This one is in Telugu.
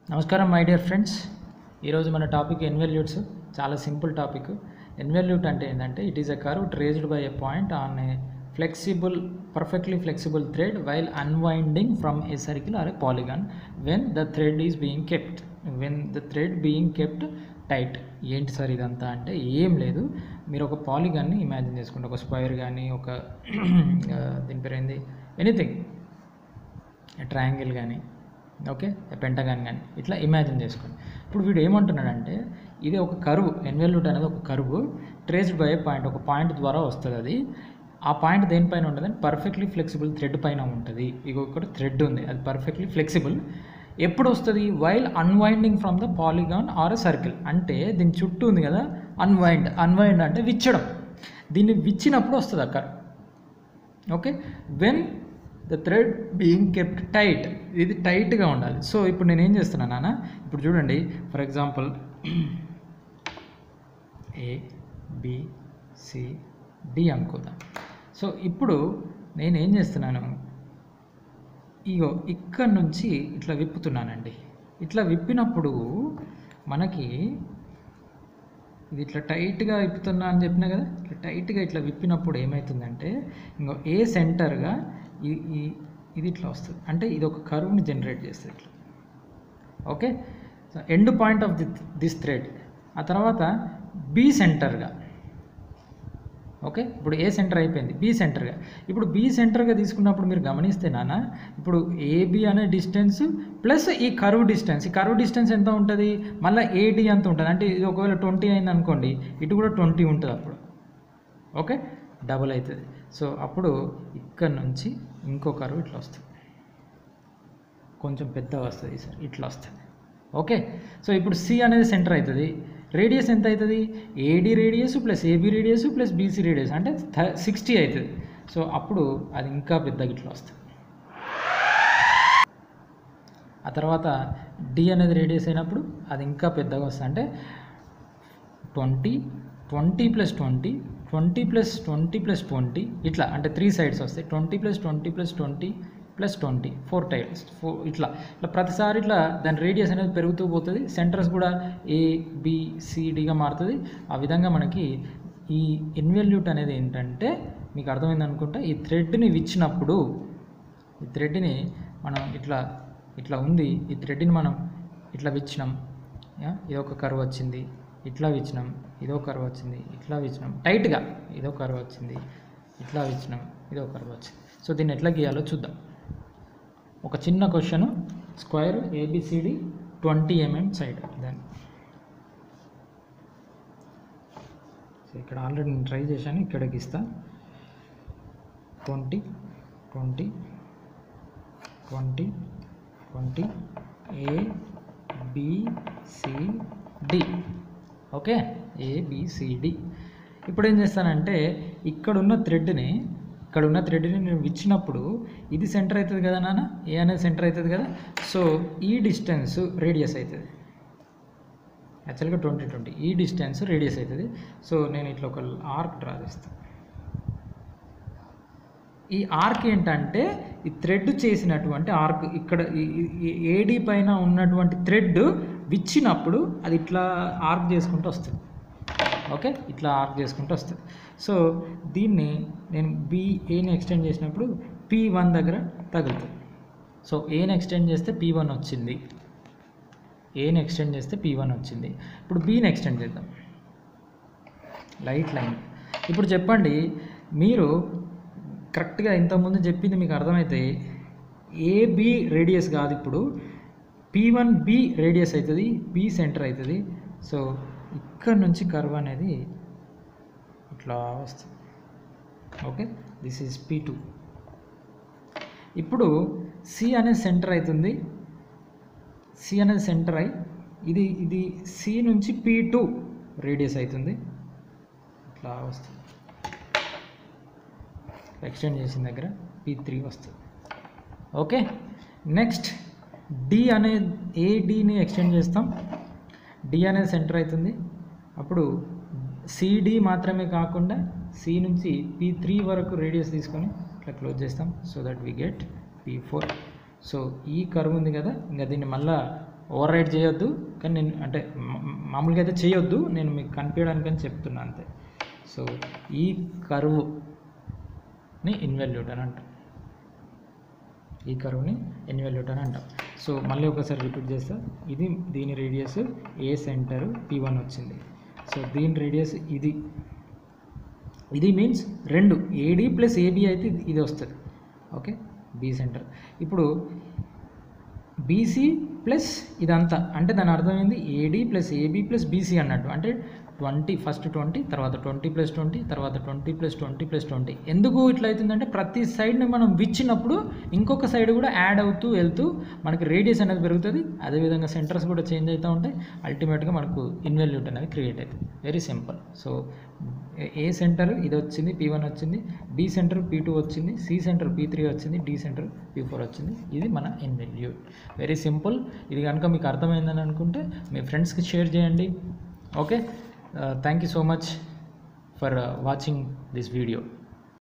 నమస్కారం మై డియర్ ఫ్రెండ్స్ ఈరోజు మన టాపిక్ ఎన్వెల్యూట్స్ చాలా సింపుల్ టాపిక్ ఎన్వెల్యూట్ అంటే ఏంటంటే it is a curve traced by a point on a flexible perfectly flexible thread while unwinding from a circle or a polygon when the thread is being kept when the thread being kept tight ఏంటి సార్ ఇదంతా అంటే ఏం లేదు మీరు ఒక పాలిగాన్ని ఇమాజిన్ చేసుకోండి ఒక స్క్వైర్ కానీ ఒక ఆ, దీని పేరు ఏంది ఎనీథింగ్ ట్రయాంగిల్ కానీ ఓకే పెంటగాన్ కానీ ఇట్లా ఇమాజిన్ చేసుకోండి ఇప్పుడు వీడు ఏమంటున్నాడంటే ఇది ఒక కరువు ఎన్వెల్యూట్ అనేది ఒక కరువు ట్రేస్డ్ బై పాయింట్ ఒక పాయింట్ ద్వారా వస్తుంది అది ఆ పాయింట్ దేనిపైన ఉంటుంది పర్ఫెక్ట్లీ ఫ్లెక్సిబుల్ థ్రెడ్ పైన ఉంటుంది ఇక ఒకటి థ్రెడ్ ఉంది అది పర్ఫెక్ట్లీ ఫ్లెక్సిబుల్ ఎప్పుడు వస్తుంది while unwinding from the polygon or circle అంటే దీని చుట్టూ ఉంది కదా అన్వైండ్ అన్వైండ్ అంటే విచ్చడం దీన్ని విచ్చినప్పుడు వస్తుంది అక్కడ okay when the thread being kept tight ఇది టైట్గా ఉండాలి సో ఇప్పుడు నేను ఏం చేస్తున్నాను నాన్న ఇప్పుడు చూడండి for example A B C D అనుకుందాం సో ఇప్పుడు నేను ఏం చేస్తున్నాను ఇగో ఇక్కడ నుంచి ఇట్లా విప్పుతున్నానండి ఇట్లా విప్పినప్పుడు మనకి ఇది ఇట్లా టైట్గా విప్పుతున్నా అని చెప్పినా కదా ఇట్లా టైట్గా ఇట్లా విప్పినప్పుడు ఏమవుతుందంటే ఇంకో ఏ సెంటర్గా ఈ ఈ- ఇది ఇట్లా వస్తుంది అంటే ఇది ఒక కర్వ్ని జనరేట్ చేస్తుంది ఇట్లా okay so end point of the this thread ఆ తర్వాత బి సెంటర్గా ఓకే ఇప్పుడు ఏ సెంటర్ అయిపోయింది బి సెంటర్గా ఇప్పుడు బి సెంటర్గా తీసుకున్నప్పుడు మీరు గమనిస్తే నాన్న ఇప్పుడు ఏబి అనే డిస్టెన్స్ ప్లస్ ఈ కరువు డిస్టెన్స్ ఈ కరువు డిస్టెన్స్ ఎంత ఉంటుంది మళ్ళీ ఏడి ఎంత ఉంటుంది అంటే ఇది ఒకవేళ ట్వంటీ అయింది అనుకోండి ఇటు కూడా ట్వంటీ ఉంటుంది అప్పుడు ఓకే డబుల్ అవుతుంది సో అప్పుడు ఇక్కడ నుంచి ఇంకో కరువు ఇట్లా వస్తుంది కొంచెం పెద్దగా వస్తుంది సార్ ఇట్లా వస్తుంది ఓకే సో ఇప్పుడు సి అనేది సెంటర్ అవుతుంది రేడియస్ ఎంత అవుతుంది AD radius plus AB radius plus BC radius అంటే సిక్స్టీ అవుతుంది సో అప్పుడు అది ఇంకా పెద్దగా ఇట్లా వస్తుంది ఆ తర్వాత డి అనేది రేడియస్ అయినప్పుడు అది ఇంకా పెద్దగా వస్తుంది అంటే twenty twenty plus twenty twenty plus twenty plus twenty ఇట్లా అంటే త్రీ సైడ్స్ వస్తాయి twenty plus twenty plus twenty plus twenty four tiles four ఇట్లా ఇట్లా ప్రతిసారి ఇట్లా దాని రేడియస్ అనేది పెరుగుతూ పోతుంది సెంటర్స్ కూడా ఏ బి సిడిగా మారుతుంది ఆ విధంగా మనకి ఈ ఇన్వెల్యూట్ అనేది ఏంటంటే మీకు అర్థమైంది అనుకుంటా ఈ థ్రెడ్ని విచ్చినప్పుడు ఈ థ్రెడ్ని మనం ఇట్లా ఇట్లా ఉంది ఈ థ్రెడ్ని మనం ఇట్లా విచ్చినాం యా, ఇదొక కర్వ్ వచ్చింది ఇట్లా విచ్చినాం ఇదో కర్వ్ వచ్చింది ఇట్లా విచ్చినాం టైట్గా ఇదో కర్వ్ వచ్చింది ఇట్లా విచ్చినాం ఇదో కర్వ్ వచ్చింది సో దీన్ని ఎట్లా గీయాలో చూద్దాం ఒక చిన్న question square ABCD twenty mm side దాన్ని సో ఇక్కడ ఆల్రెడీ నేను ట్రై చేశాను ఇక్కడ గీస్తా twenty twenty twenty twenty A D okay ABCD ఇప్పుడు ఏం చేస్తానంటే ఇక్కడ ఉన్న థ్రెడ్ని ఇక్కడ ఉన్న థ్రెడ్ని నేను విచ్చినప్పుడు ఇది సెంటర్ అవుతుంది కదా నాన్న ఏ అనేది సెంటర్ అవుతుంది కదా సో ఈ డిస్టెన్స్ రేడియస్ అవుతుంది యాక్చువల్గా ట్వంటీ ట్వంటీ ఈ డిస్టెన్స్ రేడియస్ అవుతుంది సో నేను ఇట్లా ఒక ఆర్క్ డ్రా చేస్తాను ఈ ఆర్క్ ఏంటంటే ఈ థ్రెడ్ చేసినటువంటి ఆర్క్ ఇక్కడ ఏడి పైన ఉన్నటువంటి థ్రెడ్ విచ్చినప్పుడు అది ఇట్లా ఆర్క్ చేసుకుంటూ వస్తుంది ఓకే ఇట్లా ఆర్క్ చేసుకుంటూ వస్తుంది సో దీన్ని నేను బిఏని ఎక్స్టెండ్ చేసినప్పుడు పీ వన్ దగ్గర తగులుతుంది సో ఏని ఎక్స్టెండ్ చేస్తే పీ వన్ వచ్చింది ఏని ఎక్స్టెండ్ చేస్తే పీ వన్ వచ్చింది ఇప్పుడు బీని ఎక్స్టెండ్ చేద్దాం లైట్ లైన్ ఇప్పుడు చెప్పండి మీరు కరెక్ట్గా ఇంతకుముందు చెప్పింది మీకు అర్థమైతే ఏబి రేడియస్ కాదు ఇప్పుడు పీ వన్ బి రేడియస్ అవుతుంది బి సెంటర్ అవుతుంది సో ఇక్కడ నుంచి కర్వ్ అనేది ఇట్లా వస్తుంది okay this is P two ఇప్పుడు సి అనేది సెంటర్ అవుతుంది సి అనేది సెంటర్ అయి ఇది ఇది సి నుంచి పీ టూ రేడియస్ అవుతుంది ఇట్లా వస్తుంది ఎక్స్టెండ్ చేసిన దగ్గర పీ త్రీ వస్తుంది ఓకే నెక్స్ట్ డి అనే ఏడిని ఎక్స్టెండ్ చేస్తాం డి అనేది సెంటర్ అవుతుంది అప్పుడు సిడి మాత్రమే కాకుండా సి నుంచి పీ త్రీ వరకు రేడియస్ తీసుకొని ఇట్లా క్లోజ్ చేస్తాం so that we get P four so ఈ కర్వ్ ఉంది కదా ఇంకా దీన్ని మళ్ళా ఓవర్ రైడ్ చేయొద్దు కానీ నేను అంటే మా- మామూలుగా అయితే చేయొద్దు నేను మీకు కనిపించడానికని చెప్తున్నా అంతే సో ఈ కరువుని ఇన్వాల్యూట్ అని అంటాం ఈ కరువుని ఇన్వాల్యూట్ అని అంటాం సో మళ్ళీ ఒకసారి రిపీట్ చేస్తా ఇది దీని radius A center P one వచ్చింది సో దీని రేడియస్ ఇది ఇది మీన్స్ రెండు ఏడి ప్లస్ ఏబి అయితే ఇది- ఇది వస్తుంది ఓకే బి సెంటర్ ఇప్పుడు బీసీ ప్లస్ ఇదంతా అంటే దాని అర్థం ఏంది AD plus AB plus BC అన్నట్టు అంటే ట్వంటీ ఫస్ట్ ట్వంటీ తర్వాత ట్వంటీ ప్లస్ ట్వంటీ తర్వాత twenty plus twenty plus twenty ఎందుకు ఇట్లా అవుతుందంటే ప్రతి సైడ్ని మనం విచ్చినప్పుడు ఇంకొక సైడ్ కూడా యాడ్ అవుతూ వెళ్తూ మనకి రేడియస్ అనేది పెరుగుతుంది అదేవిధంగా సెంటర్స్ కూడా చేంజ్ అవుతూ ఉంటాయి అల్టిమేట్గా మనకు ఇన్వాల్యూట్ అనేది క్రియేట్ అవుతుంది very simple so A center ఇది వచ్చింది పీ వన్ వచ్చింది బి సెంటర్ పీ టూ వచ్చింది సి సెంటర్ పీ త్రీ వచ్చింది డి సెంటర్ పీ ఫోర్ వచ్చింది ఇది మన ఇన్వాల్యూట్ వెరీ సింపుల్ ఇది కనుక మీకు అర్థమైందని అనుకుంటే మీ ఫ్రెండ్స్కి షేర్ చేయండి okay thank you so much for watching this video